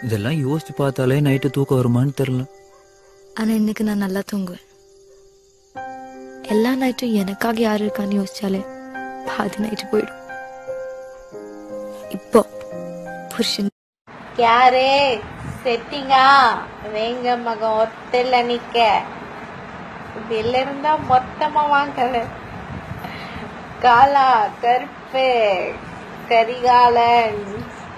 இதெல்லாம் யோசிச்சு பார்த்தாலே நைட்டு தூக்கம் வருமான்னு தெரியல ஆனா இன்னைக்கு நான் நல்லா தூங்குவேன் எல்லா நைட்டும் எனக்காக யாரு இருக்கான்னு யோசிச்சாலே பாதி நைட்டு போயிடும் இப்போ புருஷன் யாரு செட்டிங்கா வேங்க மகன் ஒத்தல நிக்க இதுல இருந்தா மொத்தமா வாங்கல காலா கருப்பு கரிகாலன்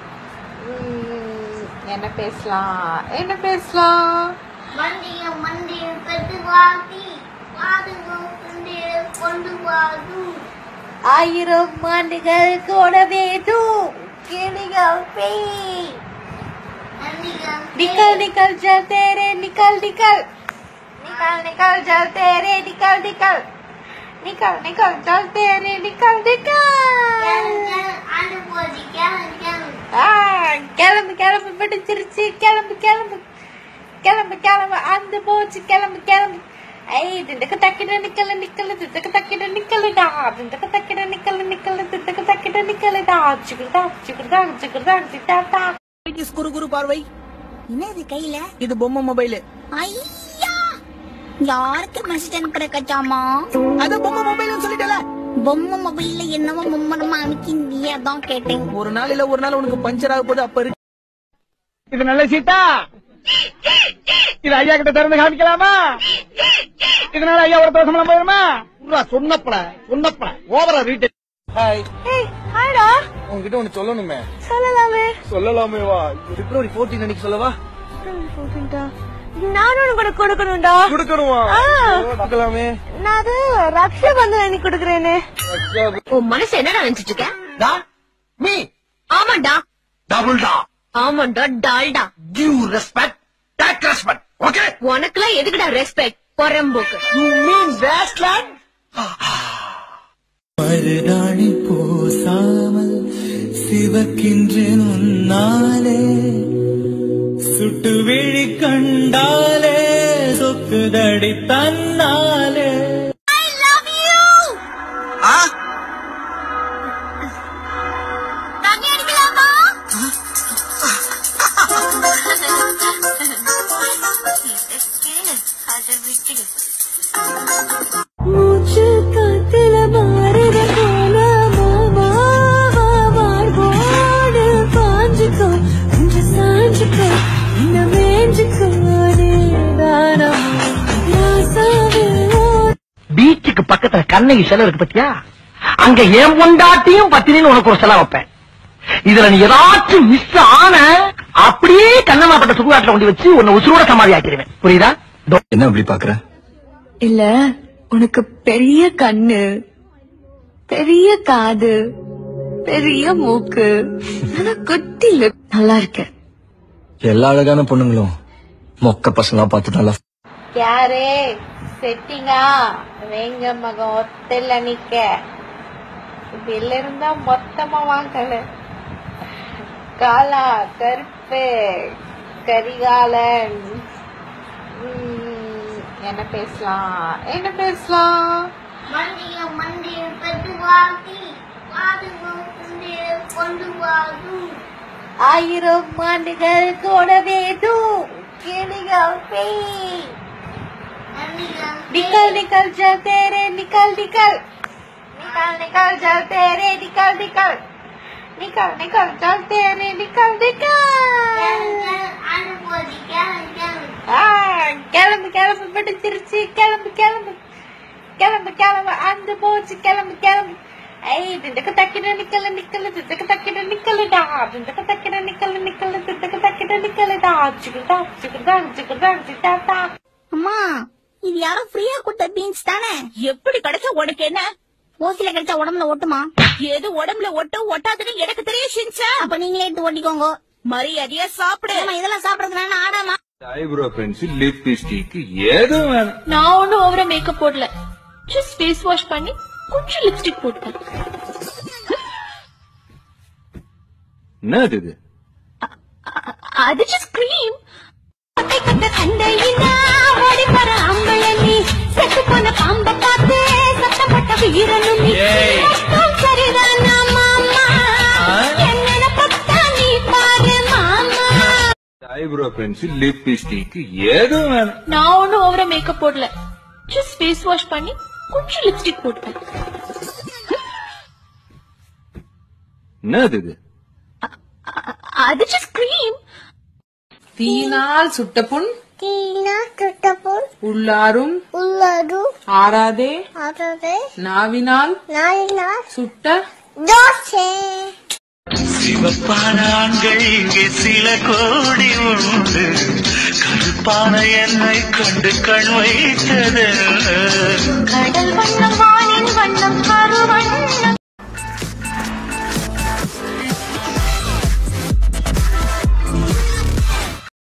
உம், என்ன பேசலாம் என்ன பேசலாம் மண்டியம் மண்டியம் பெற்று வாதி வாதுகோ கொண்டு வாது ஆயிரம் ஆண்டுகள் கூட வேதும் கிளிகள் பேய் மண்டியம் निकल निकल जल तेरे निकल निकल निकल निकल जल तेरे निकल निकल निकल निकल जल तेरे निकल निकल ஆண்டு போதி கேளு கேளு ஆ, கிளம்பு கிளம்பு பிடிச்சிருச்சு கிளம்பு கிளம்பு கிளம்பு கிளம்பு அந்த போச்சு கிளம்பு கிளம்பு ஐ திண்டக்க தக்கிட நிக்கல நிக்கல திண்டக்க தக்கிட நிக்கலடா திண்டக்க தக்கிட நிக்கல நிக்கல திண்டக்க தக்கிட நிக்கலடா சிக்குடா சிக்குடா சிக்குடா சிட்டாட்டா குறு குறு பார்வை என்னது கையில இது பொம்மை மொபைல் ஐயா யாருக்கு மெசேஜ் அனுப்புற கச்சாமா அது பொம்மை மொபைல்னு சொல்லிட்டல பொம்மை மொபைல்ல என்னவோ மும்மரமா அமைக்கிந்திய அதான் கேட்டேன் ஒரு நாள் இல்ல ஒரு நாள் உனக்கு பஞ்சர் ஆக போது அப்ப இருக்கு இது நல்ல சீட்டா இது ஐயா கிட்ட திறந்து காமிக்கலாமா இதனால ஐயா ஒரு தோசம் போயிருமா சொன்னப்பட சொன்னப்பட ஓவரா ரீட்டெயில் ஹாய் ஏய் ஹாய்டா உங்ககிட்ட ஒண்ணு சொல்லணுமே சொல்லலாமே சொல்லலாமே வா பிப்ரவரி போர்டீன் அன்னைக்கு சொல்லவா நானும் உனக்கு கூட கொடுக்கணும்டா கொடுக்கணுமா ஆ. கொடுக்கலாமே நான் அது ரக்ஷா பந்தன் அன்னைக்கு கொடுக்குறேனே உன் மனசு என்னடா நினைச்சிட்டு இருக்க டா மீ ஆமாண்டா டபுள் டா ஆமாண்டா Dalda give respect take respect okay உனக்குலாம் எதுக்குடா ரெஸ்பெக்ட் பொறம்போக்கு யூ மீன் வேஸ்ட்லேண்ட் மருதாணி பூசாமல் சிவக்கின்றேன் உன்னாலே சுட்டு விழி கண்டாலே சொக்குதடி தன்னாலே மூச்சு காத்துல மாறுற போல மாமா மார்போடு பாஞ்சுக்கோ கொஞ்சம் சாஞ்சுக்கோ இன்னும் மேஞ்சுக்கோ நீதானா ராசாவே ஓ பீச்சுக்கு பக்கத்துல கண்ணகி சிலை இருக்கு பத்தியா அங்க என் பொண்டாட்டியும் பத்தினின்னு உனக்கு ஒரு சிலை வைப்பேன் இதுல நீ ஏதாச்சும் மிஸ் ஆன அப்படியே கண்ணமாப்பட்ட சுடுகாட்டுல கொண்டு வச்சு உன்னை உசுரோட சமாதி ஆக்கிடுவேன் புரியுதா தோ. என்ன அப்படி பாக்குற இல்ல உனக்கு பெரிய கண்ணு பெரிய காது பெரிய மூக்கு ஆனா குட்டி lip. நல்லா இருக்க எல்லா அழகான பொண்ணுங்களும் மொக்க பசங்களா பார்த்து நல்லா யாரு செட்டிங்கா வேங்க மகன் ஒத்தல நிக்க இதுல இருந்தா மொத்தமா வாங்கல காலா கருப்பு கரிகாலன் உம், என்ன பேசலாம் என்ன பேசலாம் மண்டியம் மண்டியம் பெற்று வாதி வாதுகோ கொண்டு வாது ஆயிரம் ஆண்டுகள் கூட வேதும் கிளிகள் பேய் மண்டியம் निकल निकल जल तेरे निकल निकल निकल निकल जल तेरे निकल निकल निकल निकल जल तेरे निकल निकल ஆண்டு போதி கேளு கேளு ஆ, கிளம்பு கிளம்பு பிடிச்சிருச்சு கிளம்பு கிளம்பு கிளம்பு கிளம்பு அந்த போச்சு கிளம்பு கிளம்பு ஐ திண்டக்க தக்கிட நிக்கல நிக்கல திண்டக்க தக்கிட நிக்கலடா திண்டக்க தக்கிட நிக்கல நிக்கல திண்டக்க தக்கிட நிக்கலடா சிக்குடா சிக்குடா சிக்குடா சிட்டாட்டா அம்மா இது யாரோ ஃப்ரீயா கொடுத்த பீன்ஸ் தானே எப்படி கிடைச்சா உனக்கு என்ன ஓசில கிடைச்சா உடம்புல ஒட்டுமா எது உடம்புல ஒட்டும் ஒட்டாதுன்னு எனக்கு தெரியும் ஷின்சா அப்ப நீங்களே எடுத்து ஒட்டிக்கோங்க மரியாதையா சாப்பிடு ஏம்மா, இதெல்லாம் சாப்பிடறதுனால ஆடாமா ஐப்ரோ பென்சில் லிப்ஸ்டிக் ஏதும் வேணும் நான் ஒன்னும் ஓவரா மேக்கப் போடல ஜஸ்ட் ஃபேஸ் வாஷ் பண்ணி கொஞ்சம் லிப்ஸ்டிக் போட்டேன் என்னது இது அது ஜஸ்ட் கிரீம் கட்ட சண்டையினா ஓடி வர அம்பளனி செத்து போன பாம்ப பார்த்து சத்தப்பட்ட வீரனும் நீ. மொத்தம் சரிதானா மாமா என்னென்ன பத்தா நீ பாரு மாமா ஐப்ரோ பென்சில் லிப்ஸ்டிக் எதுவும் வேணும் நான் ஒண்ணும் ஓவரா மேக்கப் போடல ஜஸ்ட் ஃபேஸ் வாஷ் பண்ணி கொஞ்சம் லிப்ஸ்டிக் போட்டேன் என்னது இது அது ஜஸ்ட் கிரீம் தீயினால் சுட்ட புண் தீனா சுட்டபோல் உள்ளாரும் உள்ளது ஆறாதே அதோடு நாவினால் நாயினா சுட்ட தோசை சிவப்பான ஆண்கள் இங்கே சில கோடி உண்டு கருப்பான என்னை கண்டு கண் வைத்தது கடல் வண்ணம் வானின் வண்ணம் கருவண்ணம்